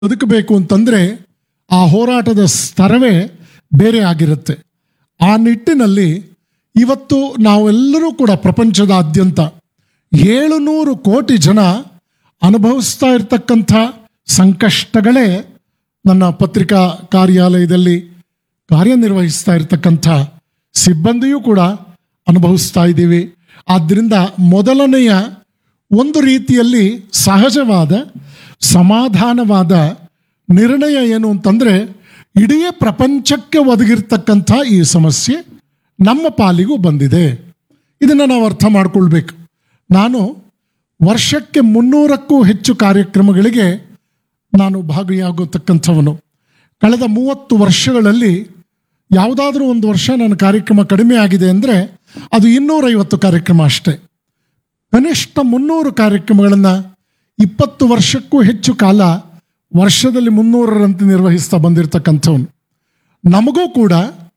ಬದುಕಬೇಕು ಅಂತಂದ್ರೆ ಆ ಹೋರಾಟದ ಸ್ತರವೇ ಬೇರೆ ಆಗಿರುತ್ತೆ ಆ ನಿಟ್ಟಿನಲ್ಲಿ ಇವತ್ತು ನಾವೆಲ್ಲರೂ ಕೂಡ ಪ್ರಪಂಚದಾದ್ಯಂತ ಏಳುನೂರು ಕೋಟಿ ಜನ ಅನುಭವಿಸ್ತಾ ಇರತಕ್ಕಂಥ ಸಂಕಷ್ಟಗಳೇ ನನ್ನ ಪತ್ರಿಕಾ ಕಾರ್ಯಾಲಯದಲ್ಲಿ ಕಾರ್ಯನಿರ್ವಹಿಸ್ತಾ ಇರತಕ್ಕಂಥ ಸಿಬ್ಬಂದಿಯೂ ಕೂಡ ಅನುಭವಿಸ್ತಾ ಇದ್ದೀವಿ ಆದ್ದರಿಂದ ಮೊದಲನೆಯ ಒಂದು ರೀತಿಯಲ್ಲಿ ಸಹಜವಾದ ಸಮಾಧಾನವಾದ ನಿರ್ಣಯ ಏನು ಅಂತಂದರೆ ಇಡೀ ಪ್ರಪಂಚಕ್ಕೆ ಒದಗಿರ್ತಕ್ಕಂಥ ಈ ಸಮಸ್ಯೆ ನಮ್ಮ ಪಾಲಿಗೂ ಬಂದಿದೆ ಇದನ್ನು ನಾವು ಅರ್ಥ ಮಾಡ್ಕೊಳ್ಬೇಕು ನಾನು ವರ್ಷಕ್ಕೆ ಮುನ್ನೂರಕ್ಕೂ ಹೆಚ್ಚು ಕಾರ್ಯಕ್ರಮಗಳಿಗೆ ನಾನು ಭಾಗಿಯಾಗತಕ್ಕಂಥವನು ಕಳೆದ ಮೂವತ್ತು ವರ್ಷಗಳಲ್ಲಿ ಯಾವುದಾದ್ರೂ ಒಂದು ವರ್ಷ ನನ್ನ ಕಾರ್ಯಕ್ರಮ ಕಡಿಮೆ ಆಗಿದೆ ಅಂದರೆ ಅದು ಇನ್ನೂರೈವತ್ತು ಕಾರ್ಯಕ್ರಮ ಅಷ್ಟೇ ಕನಿಷ್ಠ ಮುನ್ನೂರು ಕಾರ್ಯಕ್ರಮಗಳನ್ನು ಇಪ್ಪತ್ತು ವರ್ಷಕ್ಕೂ ಹೆಚ್ಚು ಕಾಲ ವರ್ಷದಲ್ಲಿ ಮುನ್ನೂರರಂತೆ ನಿರ್ವಹಿಸ್ತಾ ಬಂದಿರತಕ್ಕಂಥವನು ನಮಗೂ ಕೂಡ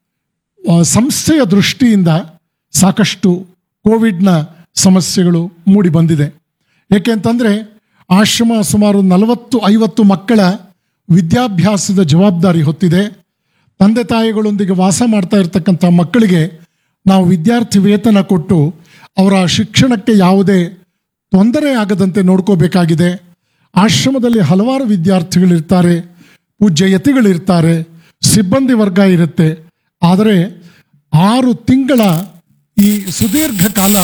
ಆ, ಸಂಸ್ಥೆಯ ದೃಷ್ಟಿಯಿಂದ ಸಾಕಷ್ಟು ಕೋವಿಡ್ನ ಸಮಸ್ಯೆಗಳು ಮೂಡಿ ಬಂದಿದೆ ಏಕೆ ಅಂತಂದರೆ ಆಶ್ರಮ ಸುಮಾರು ನಲವತ್ತು ಐವತ್ತು ಮಕ್ಕಳ ವಿದ್ಯಾಭ್ಯಾಸದ ಜವಾಬ್ದಾರಿ ಹೊತ್ತಿದೆ ತಂದೆ ತಾಯಿಗಳೊಂದಿಗೆ ವಾಸ ಮಾಡ್ತಾ ಇರತಕ್ಕಂಥ ಮಕ್ಕಳಿಗೆ ನಾವು ವಿದ್ಯಾರ್ಥಿ ವೇತನ ಕೊಟ್ಟು ಅವರ ಶಿಕ್ಷಣಕ್ಕೆ ಯಾವುದೇ ತೊಂದರೆ ಆಗದಂತೆ ನೋಡ್ಕೋಬೇಕಾಗಿದೆ ಆಶ್ರಮದಲ್ಲಿ ಹಲವಾರು ವಿದ್ಯಾರ್ಥಿಗಳಿರ್ತಾರೆ ಪೂಜ್ಯ ಯತಿಗಳಿರ್ತಾರೆ ಸಿಬ್ಬಂದಿ ವರ್ಗ ಇರುತ್ತೆ ಆದರೆ ಆರು ತಿಂಗಳ ಈ ಸುದೀರ್ಘ ಕಾಲ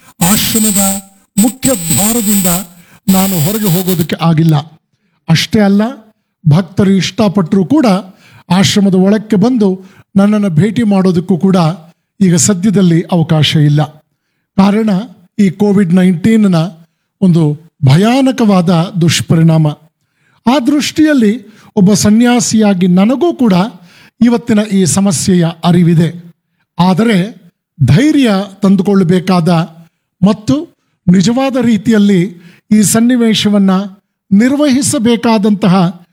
ಆಶ್ರಮದ ಮುಖ್ಯ ದ್ವಾರದಿಂದ ನಾನು ಹೊರಗೆ ಹೋಗೋದಕ್ಕೆ ಆಗಿಲ್ಲ ಅಷ್ಟೇ ಅಲ್ಲ ಭಕ್ತರು ಇಷ್ಟಪಟ್ಟರೂ ಕೂಡ ಆಶ್ರಮದ ಒಳಕ್ಕೆ ಬಂದು ನನ್ನನ್ನು ಭೇಟಿ ಮಾಡೋದಕ್ಕೂ ಕೂಡ ಈಗ ಸದ್ಯದಲ್ಲಿ ಅವಕಾಶ ಇಲ್ಲ ಕಾರಣ ಈ ಕೋವಿಡ್ ನೈನ್ಟೀನ್ನ ಒಂದು ಭಯಾನಕವಾದ ದುಷ್ಪರಿಣಾಮ ಆ ದೃಷ್ಟಿಯಲ್ಲಿ ಒಬ್ಬ ಸನ್ಯಾಸಿಯಾಗಿ ನನಗೂ ಕೂಡ ಇವತ್ತಿನ ಈ ಸಮಸ್ಯೆಯ ಅರಿವಿದೆ ಆದರೆ ಧೈರ್ಯ ತಂದುಕೊಳ್ಳಬೇಕಾದ ಮತ್ತು ನಿಜವಾದ ರೀತಿಯಲ್ಲಿ ಈ ಸನ್ನಿವೇಶವನ್ನು ನಿರ್ವಹಿಸಬೇಕಾದಂತಹ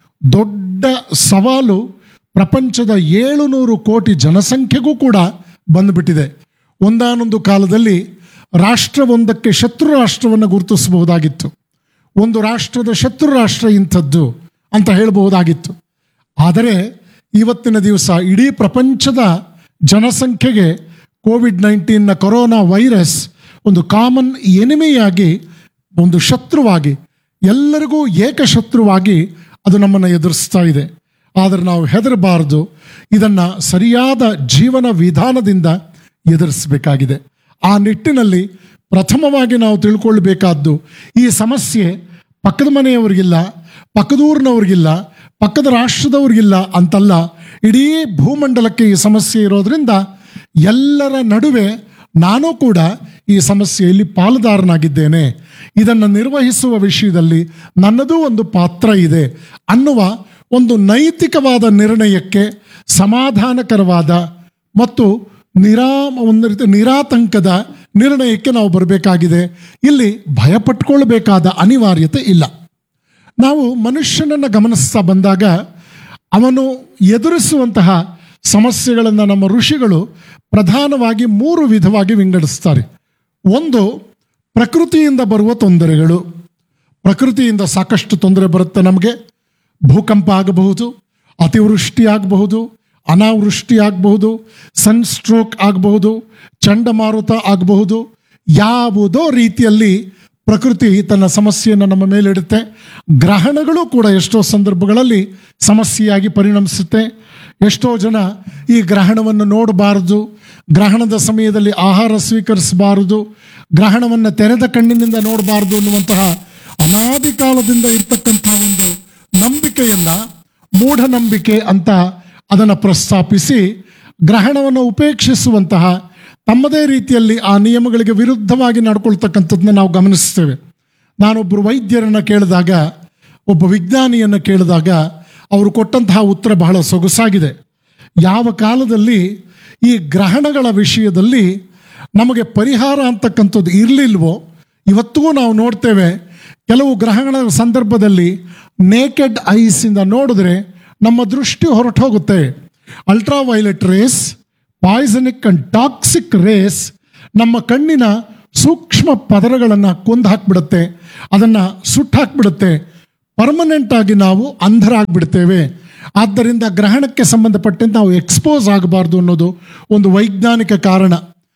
ದೊಡ್ಡ ಸವಾಲು ಪ್ರಪಂಚದ ಏಳುನೂರು ಕೋಟಿ ಜನಸಂಖ್ಯೆಗೂ ಕೂಡ ಬಂದುಬಿಟ್ಟಿದೆ ಒಂದಾನೊಂದು ಕಾಲದಲ್ಲಿ ರಾಷ್ಟ್ರವೊಂದಕ್ಕೆ ಶತ್ರು ರಾಷ್ಟ್ರವನ್ನು ಗುರುತಿಸಬಹುದಾಗಿತ್ತು ಒಂದು ರಾಷ್ಟ್ರದ ಶತ್ರು ರಾಷ್ಟ್ರ ಇಂಥದ್ದು ಅಂತ ಹೇಳಬಹುದಾಗಿತ್ತು ಆದರೆ ಇವತ್ತಿನ ದಿವಸ ಇಡೀ ಪ್ರಪಂಚದ ಜನಸಂಖ್ಯೆಗೆ ಕೋವಿಡ್ ನೈನ್ಟೀನ್ನ ಕೊರೋನಾ ವೈರಸ್ ಒಂದು ಕಾಮನ್ ಎನಿಮೆಯಾಗಿ ಒಂದು ಶತ್ರುವಾಗಿ ಎಲ್ಲರಿಗೂ ಏಕಶತ್ರುವಾಗಿ ಅದು ನಮ್ಮನ್ನು ಎದುರಿಸ್ತಾ ಇದೆ ಆದರೆ ನಾವು ಹೆದರಬಾರದು ಇದನ್ನು ಸರಿಯಾದ ಜೀವನ ವಿಧಾನದಿಂದ ಎದುರಿಸಬೇಕಾಗಿದೆ ಆ ನಿಟ್ಟಿನಲ್ಲಿ ಪ್ರಥಮವಾಗಿ ನಾವು ತಿಳ್ಕೊಳ್ಬೇಕಾದ್ದು ಈ ಸಮಸ್ಯೆ ಪಕ್ಕದ ಮನೆಯವರಿಗಿಲ್ಲ ಪಕ್ಕದೂರಿನವ್ರಿಗಿಲ್ಲ ಪಕ್ಕದ ರಾಷ್ಟ್ರದವ್ರಿಗಿಲ್ಲ ಅಂತಲ್ಲ ಇಡೀ ಭೂಮಂಡಲಕ್ಕೆ ಈ ಸಮಸ್ಯೆ ಇರೋದ್ರಿಂದ ಎಲ್ಲರ ನಡುವೆ ನಾನು ಕೂಡ ಈ ಸಮಸ್ಯೆಯಲ್ಲಿ ಪಾಲುದಾರನಾಗಿದ್ದೇನೆ ಇದನ್ನು ನಿರ್ವಹಿಸುವ ವಿಷಯದಲ್ಲಿ ನನ್ನದೂ ಒಂದು ಪಾತ್ರ ಇದೆ ಅನ್ನುವ ಒಂದು ನೈತಿಕವಾದ ನಿರ್ಣಯಕ್ಕೆ ಸಮಾಧಾನಕರವಾದ ಮತ್ತು ನಿರಾ ಒಂದು ರೀತಿ ನಿರಾತಂಕದ ನಿರ್ಣಯಕ್ಕೆ ನಾವು ಬರಬೇಕಾಗಿದೆ ಇಲ್ಲಿ ಭಯಪಟ್ಕೊಳ್ಬೇಕಾದ ಅನಿವಾರ್ಯತೆ ಇಲ್ಲ ನಾವು ಮನುಷ್ಯನನ್ನು ಗಮನಿಸ್ತಾ ಬಂದಾಗ ಅವನು ಎದುರಿಸುವಂತಹ ಸಮಸ್ಯೆಗಳನ್ನು ನಮ್ಮ ಋಷಿಗಳು ಪ್ರಧಾನವಾಗಿ ಮೂರು ವಿಧವಾಗಿ ವಿಂಗಡಿಸ್ತಾರೆ ಒಂದು ಪ್ರಕೃತಿಯಿಂದ ಬರುವ ತೊಂದರೆಗಳು ಪ್ರಕೃತಿಯಿಂದ ಸಾಕಷ್ಟು ತೊಂದರೆ ಬರುತ್ತೆ ನಮಗೆ ಭೂಕಂಪ ಆಗಬಹುದು ಅತಿವೃಷ್ಟಿ ಆಗಬಹುದು ಅನಾವೃಷ್ಟಿ ಆಗಬಹುದು ಸನ್ ಸ್ಟ್ರೋಕ್ ಆಗಬಹುದು ಚಂಡಮಾರುತ ಆಗಬಹುದು ಯಾವುದೋ ರೀತಿಯಲ್ಲಿ ಪ್ರಕೃತಿ ತನ್ನ ಸಮಸ್ಯೆಯನ್ನು ನಮ್ಮ ಮೇಲಿಡುತ್ತೆ ಗ್ರಹಣಗಳು ಕೂಡ ಎಷ್ಟೋ ಸಂದರ್ಭಗಳಲ್ಲಿ ಸಮಸ್ಯೆಯಾಗಿ ಪರಿಣಮಿಸುತ್ತೆ ಎಷ್ಟೋ ಜನ ಈ ಗ್ರಹಣವನ್ನು ನೋಡಬಾರದು ಗ್ರಹಣದ ಸಮಯದಲ್ಲಿ ಆಹಾರ ಸ್ವೀಕರಿಸಬಾರದು ಗ್ರಹಣವನ್ನು ತೆರೆದ ಕಣ್ಣಿನಿಂದ ನೋಡಬಾರದು ಅನ್ನುವಂತಹ ಅನಾದಿ ಕಾಲದಿಂದ ಇರ್ತಕ್ಕಂಥ ಒಂದು ನಂಬಿಕೆಯನ್ನ ಮೂಢನಂಬಿಕೆ ಅಂತ ಅದನ್ನು ಪ್ರಸ್ತಾಪಿಸಿ ಗ್ರಹಣವನ್ನು ಉಪೇಕ್ಷಿಸುವಂತಹ ತಮ್ಮದೇ ರೀತಿಯಲ್ಲಿ ಆ ನಿಯಮಗಳಿಗೆ ವಿರುದ್ಧವಾಗಿ ನಡ್ಕೊಳ್ತಕ್ಕಂಥದ್ದನ್ನ ನಾವು ಗಮನಿಸ್ತೇವೆ ನಾನೊಬ್ಬರು ವೈದ್ಯರನ್ನು ಕೇಳಿದಾಗ ಒಬ್ಬ ವಿಜ್ಞಾನಿಯನ್ನು ಕೇಳಿದಾಗ ಅವರು ಕೊಟ್ಟಂತಹ ಉತ್ತರ ಬಹಳ ಸೊಗಸಾಗಿದೆ ಯಾವ ಕಾಲದಲ್ಲಿ ಈ ಗ್ರಹಣಗಳ ವಿಷಯದಲ್ಲಿ ನಮಗೆ ಪರಿಹಾರ ಅಂತಕ್ಕಂಥದ್ದು ಇರಲಿಲ್ವೋ ಇವತ್ತಿಗೂ ನಾವು ನೋಡ್ತೇವೆ ಕೆಲವು ಗ್ರಹಣಗಳ ಸಂದರ್ಭದಲ್ಲಿ ನೇಕೆಡ್ ಐಸಿಂದ ನೋಡಿದ್ರೆ ನಮ್ಮ ದೃಷ್ಟಿ ಹೊರಟು ಹೋಗುತ್ತೆ ultraviolet rays poisonic and toxic rays ನಮ್ಮ ಕಣ್ಣಿನ ಸೂಕ್ಷ್ಮ ಪದರಗಳನ್ನು ಕೊಂದು ಹಾಕ್ಬಿಡುತ್ತೆ ಅದನ್ನು ಸುಟ್ಟು ಹಾಕ್ಬಿಡುತ್ತೆ ಪರ್ಮನೆಂಟ್ ಆಗಿ ನಾವು ಅಂಧರಾಗ್ಬಿಡ್ತೇವೆ ಆದ್ದರಿಂದ ಗ್ರಹಣಕ್ಕೆ ಸಂಬಂಧಪಟ್ಟಂತೆ ನಾವು ಎಕ್ಸ್ಪೋಸ್ ಆಗಬಾರ್ದು ಅನ್ನೋದು ಒಂದು ವೈಜ್ಞಾನಿಕ ಕಾರಣ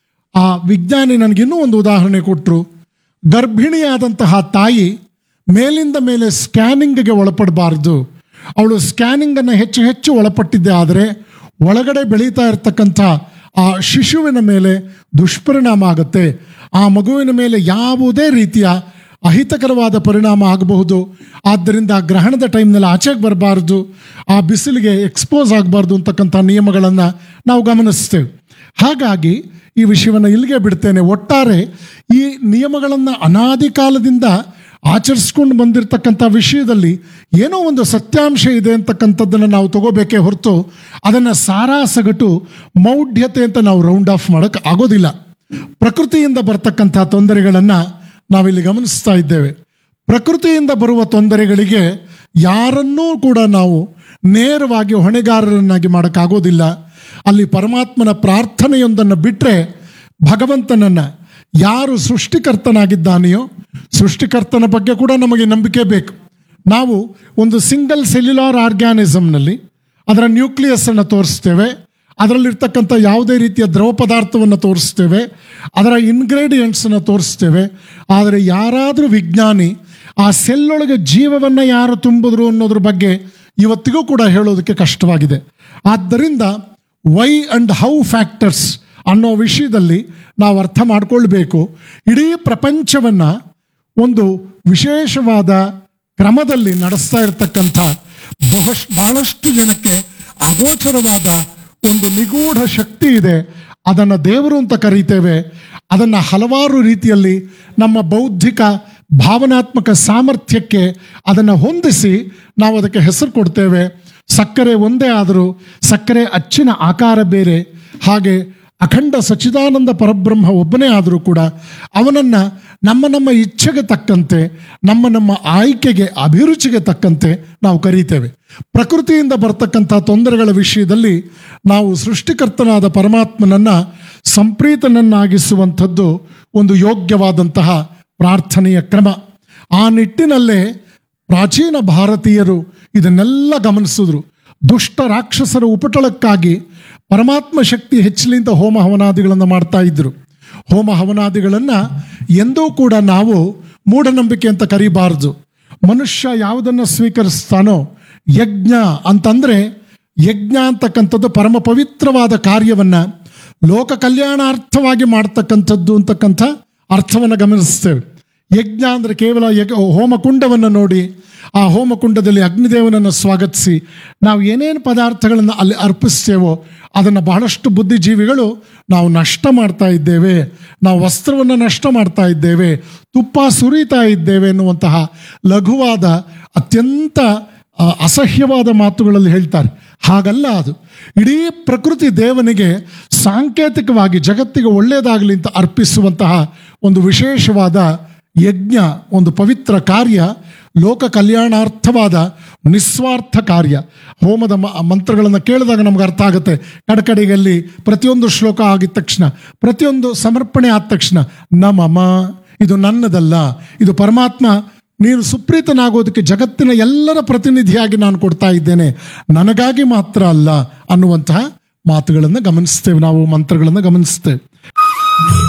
ಆ ವಿಜ್ಞಾನಿ ನನಗಿನ್ನೂ ಒಂದು ಉದಾಹರಣೆ ಕೊಟ್ಟರು ಗರ್ಭಿಣಿಯಾದಂತಹ ತಾಯಿ ಮೇಲಿಂದ ಮೇಲೆ ಸ್ಕ್ಯಾನಿಂಗ್ಗೆ ಒಳಪಡಬಾರ್ದು ಅವಳು ಸ್ಕ್ಯಾನಿಂಗನ್ನು ಹೆಚ್ಚು ಹೆಚ್ಚು ಒಳಪಟ್ಟಿದ್ದೆ ಆದರೆ ಒಳಗಡೆ ಬೆಳೀತಾ ಇರತಕ್ಕಂಥ ಆ ಶಿಶುವಿನ ಮೇಲೆ ದುಷ್ಪರಿಣಾಮ ಆಗುತ್ತೆ ಆ ಮಗುವಿನ ಮೇಲೆ ಯಾವುದೇ ರೀತಿಯ ಅಹಿತಕರವಾದ ಪರಿಣಾಮ ಆಗಬಹುದು ಆದ್ದರಿಂದ ಗ್ರಹಣದ ಟೈಮ್ನಲ್ಲಿ ಆಚೆಗೆ ಬರಬಾರ್ದು ಆ ಬಿಸಿಲಿಗೆ ಎಕ್ಸ್ಪೋಸ್ ಆಗಬಾರ್ದು ಅಂತಕ್ಕಂಥ ನಿಯಮಗಳನ್ನು ನಾವು ಗಮನಿಸ್ತೇವೆ ಹಾಗಾಗಿ ಈ ವಿಷಯವನ್ನು ಇಲ್ಲಿಗೆ ಬಿಡ್ತೇನೆ ಒಟ್ಟಾರೆ ಈ ನಿಯಮಗಳನ್ನು ಅನಾದಿ ಕಾಲದಿಂದ ಆಚರಿಸ್ಕೊಂಡು ಬಂದಿರತಕ್ಕಂಥ ವಿಷಯದಲ್ಲಿ ಏನೋ ಒಂದು ಸತ್ಯಾಂಶ ಇದೆ ಅಂತಕ್ಕಂಥದ್ದನ್ನು ನಾವು ತಗೋಬೇಕೇ ಹೊರತು ಅದನ್ನು ಸಾರಾ ಸಗಟು ಮೌಢ್ಯತೆ ಅಂತ ನಾವು ರೌಂಡ್ ಆಫ್ ಮಾಡೋಕ್ಕೆ ಆಗೋದಿಲ್ಲ ಪ್ರಕೃತಿಯಿಂದ ಬರ್ತಕ್ಕಂಥ ತೊಂದರೆಗಳನ್ನು ನಾವಿಲ್ಲಿ ಗಮನಿಸ್ತಾ ಇದ್ದೇವೆ ಪ್ರಕೃತಿಯಿಂದ ಬರುವ ತೊಂದರೆಗಳಿಗೆ ಯಾರನ್ನೂ ಕೂಡ ನಾವು ನೇರವಾಗಿ ಹೊಣೆಗಾರರನ್ನಾಗಿ ಮಾಡೋಕ್ಕಾಗೋದಿಲ್ಲ ಅಲ್ಲಿ ಪರಮಾತ್ಮನ ಪ್ರಾರ್ಥನೆಯೊಂದನ್ನು ಬಿಟ್ಟರೆ ಭಗವಂತನನ್ನು ಯಾರು ಸೃಷ್ಟಿಕರ್ತನಾಗಿದ್ದಾನೆಯೋ ಸೃಷ್ಟಿಕರ್ತನ ಬಗ್ಗೆ ಕೂಡ ನಮಗೆ ನಂಬಿಕೆ ಬೇಕು ನಾವು ಒಂದು ಸಿಂಗಲ್ ಸೆಲ್ಯುಲಾರ್ ಆರ್ಗ್ಯಾನಿಸಮ್ನಲ್ಲಿ ಅದರ ನ್ಯೂಕ್ಲಿಯಸ್ ಅನ್ನು ತೋರಿಸ್ತೇವೆ ಅದರಲ್ಲಿರ್ತಕ್ಕಂಥ ಯಾವುದೇ ರೀತಿಯ ದ್ರವ ಪದಾರ್ಥವನ್ನು ತೋರಿಸ್ತೇವೆ ಅದರ ಇಂಗ್ರೀಡಿಯೆಂಟ್ಸನ್ನು ತೋರಿಸ್ತೇವೆ ಆದರೆ ಯಾರಾದರೂ ವಿಜ್ಞಾನಿ ಆ ಸೆಲ್ಲೊಳಗೆ ಜೀವವನ್ನು ಯಾರು ತುಂಬಿದ್ರು ಅನ್ನೋದ್ರ ಬಗ್ಗೆ ಇವತ್ತಿಗೂ ಕೂಡ ಹೇಳೋದಕ್ಕೆ ಕಷ್ಟವಾಗಿದೆ ಆದ್ದರಿಂದ ವೈ ಅಂಡ್ ಹೌ ಫ್ಯಾಕ್ಟರ್ಸ್ ಅನ್ನೋ ವಿಷಯದಲ್ಲಿ ನಾವು ಅರ್ಥ ಮಾಡ್ಕೊಳ್ಬೇಕು ಇಡೀ ಪ್ರಪಂಚವನ್ನು ಒಂದು ವಿಶೇಷವಾದ ಕ್ರಮದಲ್ಲಿ ನಡೆಸ್ತಾ ಇರತಕ್ಕಂಥ ಬಹುಶ್ ಬಹಳಷ್ಟು ಜನಕ್ಕೆ ಅಗೋಚರವಾದ ಒಂದು ನಿಗೂಢ ಶಕ್ತಿ ಇದೆ ಅದನ್ನು ದೇವರು ಅಂತ ಕರೀತೇವೆ ಅದನ್ನು ಹಲವಾರು ರೀತಿಯಲ್ಲಿ ನಮ್ಮ ಬೌದ್ಧಿಕ ಭಾವನಾತ್ಮಕ ಸಾಮರ್ಥ್ಯಕ್ಕೆ ಅದನ್ನು ಹೊಂದಿಸಿ ನಾವು ಅದಕ್ಕೆ ಹೆಸರು ಕೊಡ್ತೇವೆ ಸಕ್ಕರೆ ಒಂದೇ ಆದರೂ ಸಕ್ಕರೆ ಅಚ್ಚಿನ ಆಕಾರ ಬೇರೆ ಹಾಗೆ ಅಖಂಡ ಸಚ್ಚಿದಾನಂದ ಪರಬ್ರಹ್ಮ ಒಬ್ಬನೇ ಆದರೂ ಕೂಡ ಅವನನ್ನು ನಮ್ಮ ನಮ್ಮ ಇಚ್ಛೆಗೆ ತಕ್ಕಂತೆ ನಮ್ಮ ನಮ್ಮ ಆಯ್ಕೆಗೆ ಅಭಿರುಚಿಗೆ ತಕ್ಕಂತೆ ನಾವು ಕರೀತೇವೆ ಪ್ರಕೃತಿಯಿಂದ ಬರ್ತಕ್ಕಂಥ ತೊಂದರೆಗಳ ವಿಷಯದಲ್ಲಿ ನಾವು ಸೃಷ್ಟಿಕರ್ತನಾದ ಪರಮಾತ್ಮನನ್ನು ಸಂಪ್ರೀತನನ್ನಾಗಿಸುವಂಥದ್ದು ಒಂದು ಯೋಗ್ಯವಾದಂತಹ ಪ್ರಾರ್ಥನೆಯ ಕ್ರಮ ಆ ನಿಟ್ಟಿನಲ್ಲೇ ಪ್ರಾಚೀನ ಭಾರತೀಯರು ಇದನ್ನೆಲ್ಲ ಗಮನಿಸಿದ್ರು ದುಷ್ಟ ರಾಕ್ಷಸರ ಉಪಟಳಕ್ಕಾಗಿ ಪರಮಾತ್ಮ ಶಕ್ತಿ ಹೆಚ್ಚಲಿಂದ ಹೋಮ ಹವನಾದಿಗಳನ್ನು ಮಾಡ್ತಾ ಇದ್ರು ಹೋಮ ಹವನಾದಿಗಳನ್ನು ಎಂದೂ ಕೂಡ ನಾವು ಮೂಢನಂಬಿಕೆ ಅಂತ ಕರಿಬಾರದು ಮನುಷ್ಯ ಯಾವುದನ್ನು ಸ್ವೀಕರಿಸ್ತಾನೋ ಯಜ್ಞ ಅಂತಂದ್ರೆ ಯಜ್ಞ ಅಂತಕ್ಕಂಥದ್ದು ಪರಮ ಪವಿತ್ರವಾದ ಕಾರ್ಯವನ್ನು ಲೋಕ ಕಲ್ಯಾಣಾರ್ಥವಾಗಿ ಮಾಡ್ತಕ್ಕಂಥದ್ದು ಅಂತಕ್ಕಂಥ ಅರ್ಥವನ್ನು ಗಮನಿಸ್ತೇವೆ ಯಜ್ಞ ಅಂದರೆ ಕೇವಲ ಯಜ್ಞ ಹೋಮಕುಂಡವನ್ನು ನೋಡಿ ಆ ಹೋಮಕುಂಡದಲ್ಲಿ ಅಗ್ನಿದೇವನನ್ನು ಸ್ವಾಗತಿಸಿ ನಾವು ಏನೇನು ಪದಾರ್ಥಗಳನ್ನು ಅಲ್ಲಿ ಅರ್ಪಿಸ್ತೇವೋ ಅದನ್ನು ಬಹಳಷ್ಟು ಬುದ್ಧಿಜೀವಿಗಳು ನಾವು ನಷ್ಟ ಮಾಡ್ತಾ ಇದ್ದೇವೆ ನಾವು ವಸ್ತ್ರವನ್ನು ನಷ್ಟ ಮಾಡ್ತಾ ಇದ್ದೇವೆ ತುಪ್ಪ ಸುರಿತಾ ಇದ್ದೇವೆ ಎನ್ನುವಂತಹ ಲಘುವಾದ ಅತ್ಯಂತ ಆ, ಅಸಹ್ಯವಾದ ಮಾತುಗಳಲ್ಲಿ ಹೇಳ್ತಾರೆ ಹಾಗಲ್ಲ ಅದು ಇಡೀ ಪ್ರಕೃತಿ ದೇವನಿಗೆ ಸಾಂಕೇತಿಕವಾಗಿ ಜಗತ್ತಿಗೆ ಒಳ್ಳೆಯದಾಗಲಿ ಅಂತ ಅರ್ಪಿಸುವಂತಹ ಒಂದು ವಿಶೇಷವಾದ ಯಜ್ಞ ಒಂದು ಪವಿತ್ರ ಕಾರ್ಯ ಲೋಕ ಕಲ್ಯಾಣಾರ್ಥವಾದ ನಿಸ್ವಾರ್ಥ ಕಾರ್ಯ ಹೋಮದ ಮ ಮಂತ್ರಗಳನ್ನು ಕೇಳಿದಾಗ ನಮ್ಗೆ ಅರ್ಥ ಆಗುತ್ತೆ ಕಡಕಡೆಯಲ್ಲಿ ಪ್ರತಿಯೊಂದು ಶ್ಲೋಕ ಆಗಿದ ತಕ್ಷಣ ಪ್ರತಿಯೊಂದು ಸಮರ್ಪಣೆ ಆದ ತಕ್ಷಣ ನಮಮ ಇದು ನನ್ನದಲ್ಲ ಇದು ಪರಮಾತ್ಮ ನೀನು ಸುಪ್ರೀತನಾಗೋದಕ್ಕೆ ಜಗತ್ತಿನ ಎಲ್ಲರ ಪ್ರತಿನಿಧಿಯಾಗಿ ನಾನು ಕೊಡ್ತಾ ಇದ್ದೇನೆ ನನಗಾಗಿ ಮಾತ್ರ ಅಲ್ಲ ಅನ್ನುವಂತಹ ಮಾತುಗಳನ್ನು ಗಮನಿಸ್ತೇವೆ ನಾವು ಮಂತ್ರಗಳನ್ನು ಗಮನಿಸ್ತೇವೆ